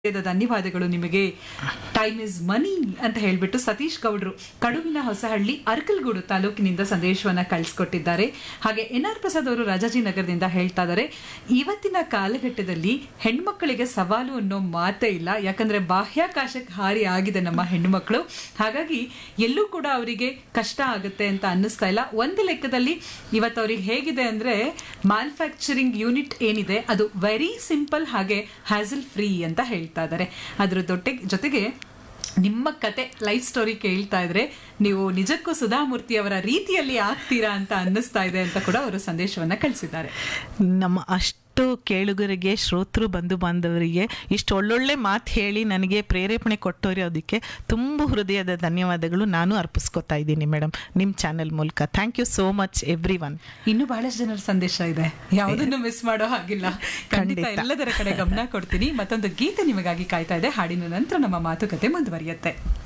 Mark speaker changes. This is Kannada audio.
Speaker 1: ಧನ್ಯವಾದಗಳು ನಿಮಗೆ ಟೈಮ್ ಇಸ್ ಮನಿ ಅಂತ ಹೇಳ್ಬಿಟ್ಟು ಸತೀಶ್ ಗೌಡ್ರು ಕಡುವಿನ ಹೊಸಹಳ್ಳಿ ಅರ್ಕಲ್ಗೂಡು ತಾಲೂಕಿನಿಂದ ಸಂದೇಶವನ್ನ ಕಳಿಸ್ಕೊಟ್ಟಿದ್ದಾರೆ ಹಾಗೆ ಎನ್ ಆರ್ ಪ್ರಸಾದ್ ಅವರು ರಾಜಾಜಿನಗರದಿಂದ ಹೇಳ್ತಾ ಇದ್ದಾರೆ ಇವತ್ತಿನ ಕಾಲಘಟ್ಟದಲ್ಲಿ ಹೆಣ್ಮಕ್ಕಳಿಗೆ ಸವಾಲು ಅನ್ನೋ ಮಾತೇ ಇಲ್ಲ ಯಾಕಂದ್ರೆ ಬಾಹ್ಯಾಕಾಶಕ್ಕೆ ಹಾರಿ ಆಗಿದೆ ನಮ್ಮ ಹೆಣ್ಮಕ್ಳು ಹಾಗಾಗಿ ಎಲ್ಲೂ ಕೂಡ ಅವರಿಗೆ ಕಷ್ಟ ಆಗುತ್ತೆ ಅಂತ ಅನ್ನಿಸ್ತಾ ಇಲ್ಲ ಒಂದು ಲೆಕ್ಕದಲ್ಲಿ ಇವತ್ತು ಅವ್ರಿಗೆ ಹೇಗಿದೆ ಅಂದ್ರೆ ಮ್ಯಾನುಫ್ಯಾಕ್ಚರಿಂಗ್ ಯೂನಿಟ್ ಏನಿದೆ ಅದು ವೆರಿ ಸಿಂಪಲ್ ಹಾಗೆ ಹ್ಯಾಸಲ್ ಫ್ರೀ ಅಂತ ಹೇಳ್ತಾ ಇದ್ದಾರೆ ಅದ್ರ ದೊಡ್ಡ ಜೊತೆಗೆ ನಿಮ್ಮ ಕತೆ ಲೈಫ್ ಸ್ಟೋರಿ ಕೇಳ್ತಾ ಇದ್ರೆ ನೀವು ನಿಜಕ್ಕೂ ಸುಧಾಮೂರ್ತಿ ಅವರ ರೀತಿಯಲ್ಲಿ ಆಗ್ತೀರಾ ಅಂತ ಅನ್ನಿಸ್ತಾ ಇದೆ ಅಂತ ಕೂಡ ಅವರು ಸಂದೇಶವನ್ನ ಕಳಿಸಿದ್ದಾರೆ
Speaker 2: ನಮ್ಮ ಅಷ್ಟು ಕೇಳುಗರಿಗೆ ಶ್ರೋತೃ ಬಂಧು ಬಾಂಧವರಿಗೆ ಇಷ್ಟು ಒಳ್ಳೊಳ್ಳೆ ಮಾತು ಹೇಳಿ ನನಗೆ ಪ್ರೇರೇಪಣೆ ಕೊಟ್ಟೋರೋದಕ್ಕೆ ತುಂಬ ಹೃದಯದ ಧನ್ಯವಾದಗಳು ನಾನು ಅರ್ಪಿಸ್ಕೊತಾ ಇದ್ದೀನಿ ಮೇಡಮ್ ನಿಮ್ಮ ಚಾನೆಲ್ ಮೂಲಕ thank you so much everyone
Speaker 1: ಇನ್ನು ಬಹಳಷ್ಟು ಜನರ ಸಂದೇಶ ಇದೆ ಯಾವುದನ್ನು ಮಿಸ್ ಮಾಡೋ ಹಾಗಿಲ್ಲ ಖಂಡಿತ
Speaker 2: ಖಂಡಿತ.
Speaker 1: ಎಲ್ಲದರ ಕಡೆ ಗಮನ ಕೊಡ್ತೀನಿ ಮತ್ತೊಂದು ಗೀತೆ ನಿಮಗಾಗಿ ಕಾಯ್ತಾ ಇದೆ ಹಾಡಿನ ನಂತರ ನಮ್ಮ ಮಾತುಕತೆ ಮುಂದುವರಿಯುತ್ತೆ